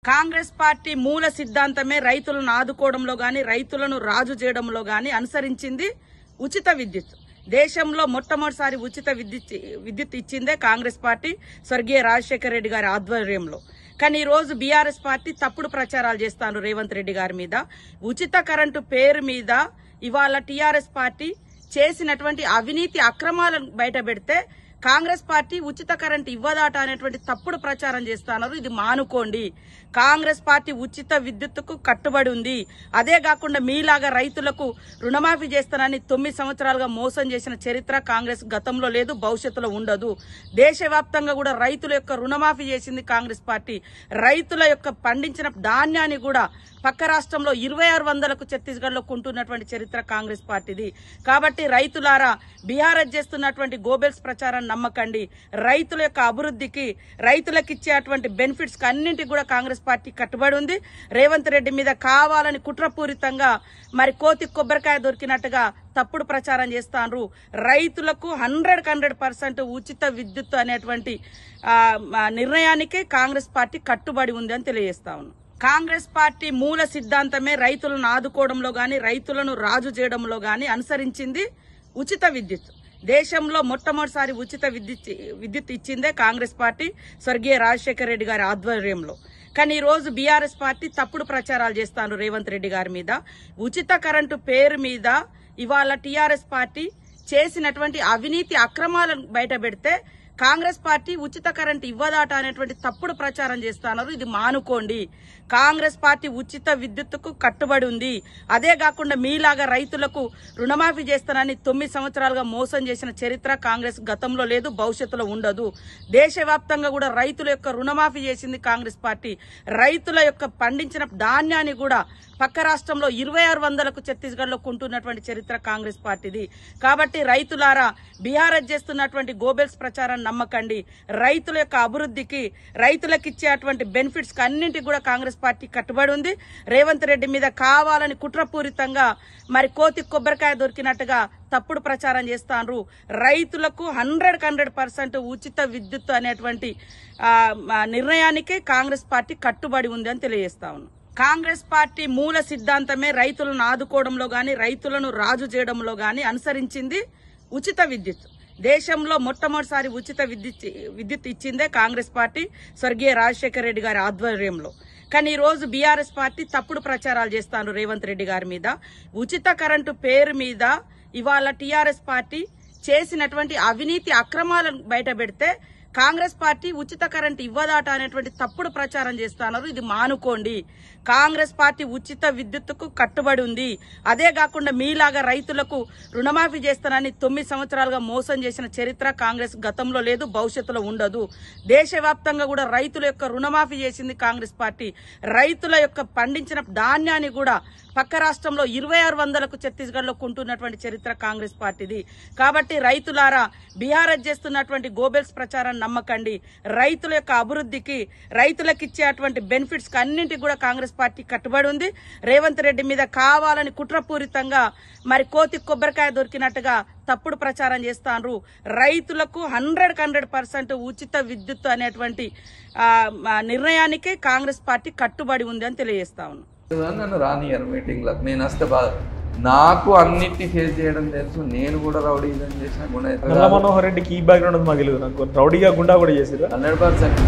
Congress party మూల సిద్ధాంతమే రైతులను ఆదుకోవడంలో గాని రైతులను రాజు చేయడంలో గాని అనుసరించింది ఉచిత విద్యుత్ దేశంలో మొట్టమొదటిసారి ఉచిత విద్యుత్ విద్యుత్ ఇచ్చిందే కాంగ్రెస్ పార్టీ స్వర్గీయ రాజశేఖర రెడ్డి గారి ఆధ్వర్యంలో కానీ ఈ రోజు బీఆర్ఎస్ పార్టీ తప్పుడు ప్రచారాలు చేస్తాను రేవంత్ రెడ్డి గారి మీద ఉచిత కరెంటు పేరు మీద ఇవాళ టీఆర్ఎస్ పార్టీ చేసినటువంటి అవినీతి అక్రమాలను బయటపెడితే కాంగ్రెస్ పార్టీ ఉచిత కరెంట్ ఇవ్వదాట అనేటువంటి తప్పుడు ప్రచారం చేస్తున్నారు ఇది మానుకోండి కాంగ్రెస్ పార్టీ ఉచిత విద్యుత్తుకు కట్టుబడి ఉంది అదే కాకుండా మీలాగా రైతులకు రుణమాఫీ చేస్తానని తొమ్మిది సంవత్సరాలుగా మోసం చేసిన చరిత్ర కాంగ్రెస్ గతంలో లేదు భవిష్యత్తులో ఉండదు దేశవ్యాప్తంగా కూడా రైతుల యొక్క రుణమాఫీ చేసింది కాంగ్రెస్ పార్టీ రైతుల యొక్క పండించిన ధాన్యాన్ని కూడా పక్క రాష్ట్రంలో ఇరవై ఆరు వందలకు ఛత్తీస్గఢ్ లో కొంటున్నటువంటి చరిత్ర కాంగ్రెస్ పార్టీది కాబట్టి రైతులారా బీహార్ చేస్తున్నటువంటి గోబెల్స్ ప్రచారాన్ని నమ్మకండి రైతుల యొక్క అభివృద్ధికి రైతులకు ఇచ్చేటువంటి బెనిఫిట్స్ అన్నింటికి కూడా కాంగ్రెస్ పార్టీ కట్టుబడి ఉంది రేవంత్ రెడ్డి మీద కావాలని కుట్రపూరితంగా మరి కోతి కొబ్బరికాయ దొరికినట్టుగా తప్పుడు ప్రచారం చేస్తాండ్రు రైతులకు హండ్రెడ్ హండ్రెడ్ పర్సెంట్ ఉచిత విద్యుత్ అనేటువంటి ఆ, ఆ, నిర్ణయానికి కాంగ్రెస్ పార్టీ కట్టుబడి ఉంది అని తెలియజేస్తా ఉన్నాం కాంగ్రెస్ పార్టీ మూల సిద్ధాంతమే రైతులను ఆదుకోవడంలో గాని రైతులను రాజు చేయడంలో గాని అనుసరించింది ఉచిత విద్యుత్ దేశంలో మొట్టమొదటిసారి ఉచిత విద్యుత్ విద్యుత్ ఇచ్చిందే కాంగ్రెస్ పార్టీ స్వర్గీయ రాజశేఖర రెడ్డి గారి ఆధ్వర్యంలో కానీ ఈ రోజు బీఆర్ఎస్ పార్టీ తప్పుడు ప్రచారాలు చేస్తాను రేవంత్ రెడ్డి గారి మీద ఉచిత కరెంటు పేరు మీద ఇవాళ టీఆర్ఎస్ పార్టీ చేసినటువంటి అవినీతి అక్రమాలను బయటపెడితే కాంగ్రెస్ పార్టీ ఉచిత కరెంట్ ఇవ్వదాట అనేటువంటి తప్పుడు ప్రచారం చేస్తున్నారు ఇది మానుకోండి కాంగ్రెస్ పార్టీ ఉచిత విద్యుత్తుకు కట్టుబడి ఉంది అదే కాకుండా మీలాగా రైతులకు రుణమాఫీ చేస్తానని తొమ్మిది సంవత్సరాలుగా మోసం చేసిన చరిత్ర కాంగ్రెస్ గతంలో లేదు భవిష్యత్తులో ఉండదు దేశవ్యాప్తంగా కూడా రైతుల యొక్క రుణమాఫీ చేసింది కాంగ్రెస్ పార్టీ రైతుల యొక్క పండించిన ధాన్యాన్ని కూడా పక్క రాష్ట్రంలో ఇరవై ఆరు వందలకు ఛత్తీస్గఢ్ లో కొంటున్నటువంటి చరిత్ర కాంగ్రెస్ పార్టీది కాబట్టి రైతులారా బీహార్ చేస్తున్నటువంటి గోబెల్స్ ప్రచారాన్ని నమ్మకండి రైతుల యొక్క అభివృద్ధికి రైతులకు ఇచ్చేటువంటి బెనిఫిట్స్ అన్నింటికి కూడా కాంగ్రెస్ పార్టీ కట్టుబడి ఉంది రేవంత్ రెడ్డి మీద కావాలని కుట్రపూరితంగా మరి కోతి కొబ్బరికాయ దొరికినట్టుగా తప్పుడు ప్రచారం చేస్తాండ్రు రైతులకు హండ్రెడ్ హండ్రెడ్ పర్సెంట్ ఉచిత విద్యుత్ అనేటువంటి ఆ, ఆ, నిర్ణయానికి కాంగ్రెస్ పార్టీ కట్టుబడి ఉంది అని తెలియజేస్తా ఉన్నాం కాంగ్రెస్ పార్టీ మూల సిద్ధాంతమే రైతులను ఆదుకోవడంలో గాని రైతులను రాజు చేయడంలో గాని అనుసరించింది ఉచిత విద్యుత్ దేశంలో మొట్టమొదటిసారి ఉచిత విద్యుత్ విద్యుత్ ఇచ్చిందే కాంగ్రెస్ పార్టీ స్వర్గీయ రాజశేఖర రెడ్డి గారి ఆధ్వర్యంలో కానీ ఈ రోజు బీఆర్ఎస్ పార్టీ తప్పుడు ప్రచారాలు చేస్తాను రేవంత్ రెడ్డి గారి మీద ఉచిత కరెంటు పేరు మీద ఇవాళ టీఆర్ఎస్ పార్టీ చేసినటువంటి అవినీతి అక్రమాలను బయటపెడితే కాంగ్రెస్ పార్టీ ఉచిత కరెంట్ ఇవ్వదాట అనేటువంటి తప్పుడు ప్రచారం చేస్తున్నారు ఇది మానుకోండి కాంగ్రెస్ పార్టీ ఉచిత విద్యుత్తుకు కట్టుబడి ఉంది అదే కాకుండా మీలాగా రైతులకు రుణమాఫీ చేస్తానని తొమ్మిది సంవత్సరాలుగా మోసం చేసిన చరిత్ర కాంగ్రెస్ గతంలో లేదు భవిష్యత్తులో ఉండదు దేశవ్యాప్తంగా కూడా రైతుల యొక్క రుణమాఫీ చేసింది కాంగ్రెస్ పార్టీ రైతుల యొక్క పండించిన ధాన్యాన్ని కూడా పక్క రాష్ట్రంలో ఇరవై ఆరు వందలకు ఛత్తీస్గఢ్ లో కొంటున్నటువంటి చరిత్ర కాంగ్రెస్ పార్టీది కాబట్టి రైతులారా బీహార్ చేస్తున్నటువంటి గోబెల్స్ ప్రచారాన్ని నమ్మకండి రైతుల యొక్క అభివృద్ధికి రైతులకు ఇచ్చేటువంటి బెనిఫిట్స్ అన్నింటికి కూడా కాంగ్రెస్ పార్టీ కట్టుబడి ఉంది రేవంత్ రెడ్డి మీద కావాలని కుట్రపూరితంగా మరి కోతి కొబ్బరికాయ దొరికినట్టుగా తప్పుడు ప్రచారం చేస్తాండ్రు రైతులకు హండ్రెడ్ హండ్రెడ్ పర్సెంట్ ఉచిత విద్యుత్ అనేటువంటి ఆ, ఆ, నిర్ణయానికి కాంగ్రెస్ పార్టీ కట్టుబడి ఉంది అని తెలియజేస్తా ఉన్నాం నన్ను రానియరు మీటింగ్లకు నేను వస్తే బాగా నాకు అన్నిటిని ఫేస్ చేయడం తెలుసు నేను కూడా రౌడీ ఇదని చేసిన నల్ల మనోహర్ రెడ్డికి ఈ బ్యాక్గ్రౌండ్ ఉంది మాకు తెలియదు నాకు రౌడీగా గుండా కూడా చేసారు హండ్రెడ్ పర్సెంట్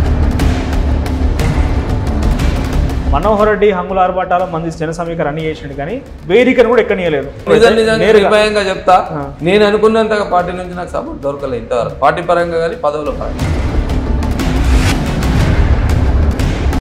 మనోహర్ రెడ్డి హంగుల ఆర్భాటాల మంది జన సమీకరణ అన్ని చేసిండు కానీ వేదికను కూడా ఎక్కనియలేదు నిజం నిజంగా నేరుగా నిర్భయంగా చెప్తా ఆ. నేను అనుకున్నంతగా పార్టీ నుంచి నాకు సపోర్ట్ దొరకలేదు ఇంతవరకు పార్టీ పరంగా కానీ పదవుల పరంగా